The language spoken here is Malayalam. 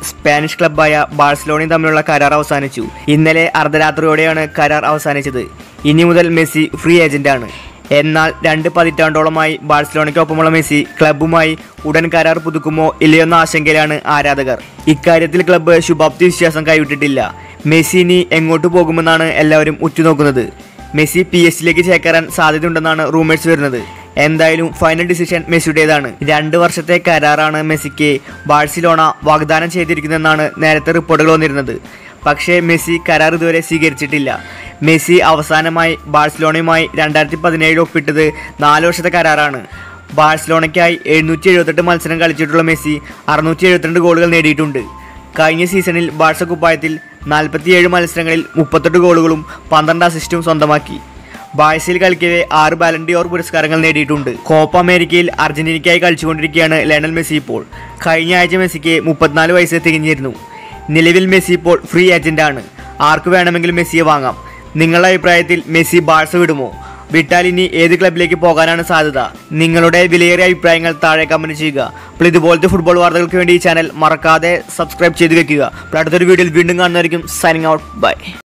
സ്പാനിഷ് ക്ലബ്ബായ ബാഴ്സലോണയും തമ്മിലുള്ള കരാർ അവസാനിച്ചു ഇന്നലെ അർദ്ധരാത്രിയോടെയാണ് കരാർ അവസാനിച്ചത് ഇനി മുതൽ മെസ്സി ഫ്രീ ഏജന്റാണ് എന്നാൽ രണ്ട് പതിറ്റാണ്ടോളമായി ബാഴ്സലോണയ്ക്കൊപ്പമുള്ള മെസ്സി ക്ലബ്ബുമായി ഉടൻ കരാർ പുതുക്കുമോ ഇല്ലയെന്ന ആശങ്കയിലാണ് ആരാധകർ ഇക്കാര്യത്തിൽ ക്ലബ്ബ് ശുഭാപ്തി വിശ്വാസം കൈവിട്ടിട്ടില്ല മെസ്സി ഇനി എങ്ങോട്ട് പോകുമെന്നാണ് എല്ലാവരും ഉറ്റുനോക്കുന്നത് മെസ്സി പി എസ് ജിയിലേക്ക് ചേക്കേറാൻ സാധ്യതയുണ്ടെന്നാണ് റൂമേഴ്സ് വരുന്നത് എന്തായാലും ഫൈനൽ ഡിസിഷൻ മെസ്സിയുടേതാണ് രണ്ട് വർഷത്തെ കരാറാണ് മെസ്സിക്ക് ബാഴ്സലോണ വാഗ്ദാനം ചെയ്തിരിക്കുന്നതെന്നാണ് നേരത്തെ റിപ്പോർട്ടുകൾ വന്നിരുന്നത് പക്ഷേ മെസ്സി കരാർ ഇതുവരെ സ്വീകരിച്ചിട്ടില്ല മെസ്സി അവസാനമായി ബാഴ്സലോണയുമായി രണ്ടായിരത്തി പതിനേഴിൽ ഒപ്പിട്ടത് നാല് വർഷത്തെ കരാറാണ് ബാഴ്സലോണയ്ക്കായി എഴുന്നൂറ്റി എഴുപത്തെട്ട് മത്സരം കളിച്ചിട്ടുള്ള മെസ്സി അറുന്നൂറ്റി എഴുപത്തിരണ്ട് ഗോളുകൾ നേടിയിട്ടുണ്ട് കഴിഞ്ഞ സീസണിൽ ബാഴ്സ കുപ്പായത്തിൽ നാൽപ്പത്തിയേഴ് മത്സരങ്ങളിൽ മുപ്പത്തെട്ട് ഗോളുകളും പന്ത്രണ്ട് അസിസ്റ്റും സ്വന്തമാക്കി ബാഴ്സയിൽ കളിക്കവെ ആറ് ബാലൻഡിയോർ പുരസ്കാരങ്ങൾ നേടിയിട്ടുണ്ട് കോപ്പ അമേരിക്കയിൽ അർജന്റീനയ്ക്കായി കളിച്ചുകൊണ്ടിരിക്കുകയാണ് ലയണൽ മെസ്സി ഇപ്പോൾ കഴിഞ്ഞ ആഴ്ച മെസ്സിക്ക് മുപ്പത്തിനാല് വയസ്സ് തികഞ്ഞിരുന്നു നിലവിൽ മെസ്സി ഇപ്പോൾ ഫ്രീ ഏജന്റാണ് ആർക്ക് വേണമെങ്കിലും മെസ്സിയെ വാങ്ങാം നിങ്ങളുടെ അഭിപ്രായത്തിൽ മെസ്സി ബാഴ്സ വിടുമോ വിട്ടാൽ ഇനി ഏത് ക്ലബിലേക്ക് പോകാനാണ് സാധ്യത നിങ്ങളുടെ വിലയേറിയ അഭിപ്രായങ്ങൾ താഴെ കമന്റ് ചെയ്യുക അപ്പോൾ ഇതുപോലത്തെ ഫുട്ബോൾ വാർത്തകൾക്ക് വേണ്ടി ഈ ചാനൽ മറക്കാതെ സബ്സ്ക്രൈബ് ചെയ്ത് വെക്കുക അപ്പോൾ അടുത്തൊരു വീഡിയോയിൽ വീണ്ടും കാണുന്നതായിരിക്കും സൈനിങ് ഔട്ട് ബൈ